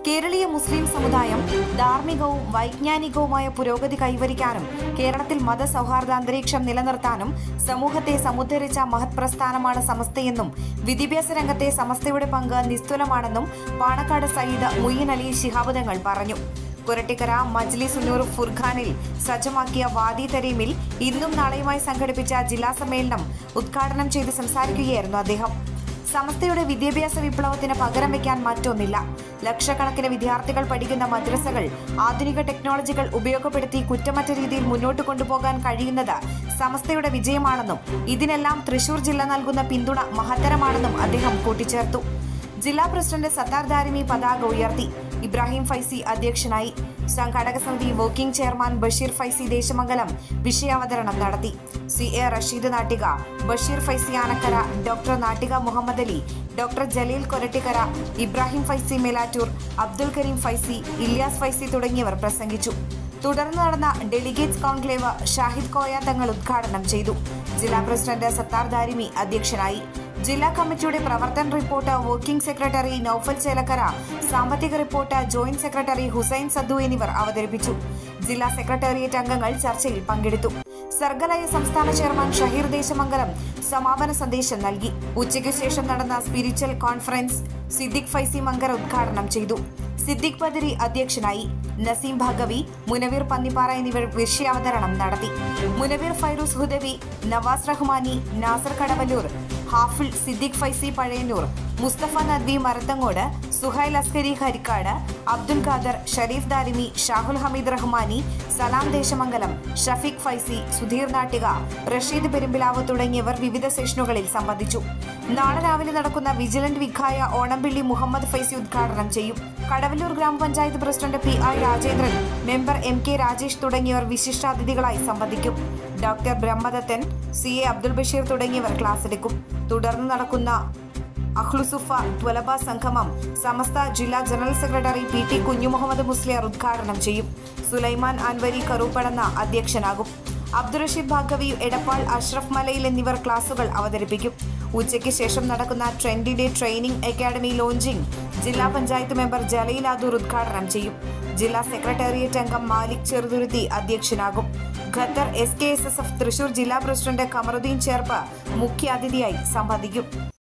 കേരളീയ മുസ്ലിം സമുദായം ധാർമ്മികവും വൈജ്ഞാനികവുമായ പുരോഗതി കൈവരിക്കാനും കേരളത്തിൽ മതസൗഹാർദ്ദ അന്തരീക്ഷം നിലനിർത്താനും സമൂഹത്തെ സമുദ്ധരിച്ച മഹത് പ്രസ്ഥാനമാണ് സമസ്തയെന്നും വിദ്യാഭ്യാസ രംഗത്തെ സമസ്തയുടെ പങ്ക് നിസ്തുലമാണെന്നും പാണക്കാട് സയ്യിദ് മുയ്യൻ അലി ശിഹാബ് തങ്ങൾ പറഞ്ഞു കുരട്ടിക്കര മജ്ലിസ് ഉന്നൂർ ഫുർഖാനിൽ സജ്ജമാക്കിയ വാദി തരീമിൽ ഇന്നും നാളെയുമായി സംഘടിപ്പിച്ച ജില്ലാ സമ്മേളനം ഉദ്ഘാടനം ചെയ്ത് സംസാരിക്കുകയായിരുന്നു അദ്ദേഹം സമസ്തയുടെ വിദ്യാഭ്യാസ വിപ്ലവത്തിന് പകരം വയ്ക്കാൻ മറ്റൊന്നില്ല ലക്ഷക്കണക്കിന് വിദ്യാർത്ഥികൾ പഠിക്കുന്ന മദ്രസകൾ ആധുനിക ടെക്നോളജികൾ ഉപയോഗപ്പെടുത്തി കുറ്റമറ്റ രീതിയിൽ മുന്നോട്ട് കൊണ്ടുപോകാൻ കഴിയുന്നത് സമസ്തയുടെ വിജയമാണെന്നും ഇതിനെല്ലാം തൃശൂർ ജില്ല നൽകുന്ന പിന്തുണ മഹത്തരമാണെന്നും അദ്ദേഹം കൂട്ടിച്ചേർത്തു ജില്ലാ പ്രസിഡന്റ് സത്താർ ദാരിമി പതാക ഉയർത്തി ഇബ്രാഹിം ഫൈസി അധ്യക്ഷനായി സംഘാടക സമിതി വർക്കിംഗ് ചെയർമാൻ ബഷീർ ഫൈസി ദേശമംഗലം വിഷയാവതരണം നടത്തി C A Rasheed Nattika Basheer Faizi Anakkara doctor Nattika Muhammad Ali doctor Jaleel Korattikkara Ibrahim Faizi Melattur Abdul Karim Faizi Ilyas Faizi തുടങ്ങിയവർ പ്രസംഗിച്ചു തുടർന്ന് നടന്ന ഡെലിഗേറ്റ്സ് കോൺക്ലേവ് ഷാഹിദ് കോയ തങ്ങൾ ഉദ്ഘാടനം ചെയ്തു ജില്ലാ പ്രസിഡന്റ് സത്താർ ദാരിമി അധ്യക്ഷനായി ജില്ലാ കമ്മിറ്റിയുടെ പ്രവർത്തന report working secretary Noufal Chelakkara സാമ്പത്തിക report joint secretary Hussain Saddu എന്നിവർ അവതരിപ്പിച്ചു ജില്ലാ സെക്രട്ടേറിയറ്റ് അംഗങ്ങൾ ചർച്ചയിൽ പങ്കെടുത്തു സർഗലയ സംസ്ഥാന ചെയർമാൻ ഷഹീർ ദേശമംഗലം സമാപന സന്ദേശം നൽകി ഉച്ചയ്ക്ക് ശേഷം നടന്ന സ്പിരിച്വൽ കോൺഫറൻസ് സിദ്ദിഖ് ഫൈസി മങ്കർ ഉദ്ഘാടനം ചെയ്തു സിദ്ദിഖ് ബദരി അധ്യക്ഷനായി നസീം ഭാഗവി മുനവീർ പന്നിപ്പാറ എന്നിവർ വിഷയാവതരണം നടത്തി മുനവീർ ഫൈറൂസ് ഹുദവി നവാസ് റഹ്മാനി നാസർ കടവല്ലൂർ ഹാഫിൾ സിദ്ദിഖ് ഫൈസി പഴയന്നൂർ മുസ്തഫ നദ്വി മരത്തങ്ങോട് സുഹൈൽ അസ്കരി ഹരിക്കാട് അബ്ദുൽ ഖാദർ ഷരീഫ് ദാരിമി ഷാഹുൽ ഹമീദ് റഹ്മാനി സലാം ദേശമംഗലം ഷഫീഖ് ഫൈസി സുധീർ നാട്ടിക റഷീദ് പെരുമ്പിലാവ് തുടങ്ങിയവർ വിവിധ സെഷനുകളിൽ സംബന്ധിച്ചു നാളെ രാവിലെ നടക്കുന്ന വിജിലന്റ് വിഖായ ഓണംപിള്ളി മുഹമ്മദ് ഫൈസി ഉദ്ഘാടനം ചെയ്യും കടവല്ലൂർ ഗ്രാമപഞ്ചായത്ത് president P I Rajendran member M K Rajesh തുടങ്ങിയവർ വിശിഷ്ടാതിഥികളായി സംബന്ധിക്കും doctor Brahmadathan C A Abdul Basheer തുടങ്ങിയവർ ക്ലാസ് എടുക്കും തുടർന്ന് നടക്കുന്ന അഹ്ലുസുഫ ത്വലബ സംഗമം സമസ്ത ജില്ലാ general secretary P T Kunhumuhammad Musliyar ഉദ്ഘാടനം ചെയ്യും സുലൈമാൻ അൻവരി കറൂപ്പടന്ന അധ്യക്ഷനാകും അബ്ദുറഷീദ് ഭാഗവി എടപ്പാൾ അഷ്റഫ് മലയിൽ എന്നിവർ ക്ലാസുകൾ അവതരിപ്പിക്കും ഉച്ചയ്ക്ക് ശേഷം നടക്കുന്ന ട്രെൻഡിന്റെ ട്രെയിനിംഗ് അക്കാദമി ലോഞ്ചിംഗ് ജില്ലാ പഞ്ചായത്ത് മെമ്പർ ജലീൽ ആദൂർ ഉദ്ഘാടനം ചെയ്യും ജില്ലാ സെക്രട്ടേറിയറ്റ് അംഗം മാലിക് ചെറുതുരുത്തി അധ്യക്ഷനാകും Qatar S K S S F Thrissur ജില്ലാ പ്രസിഡന്റ് കമറുദ്ദീൻ ചേർപ്പ് മുഖ്യാതിഥിയായി സംബന്ധിക്കും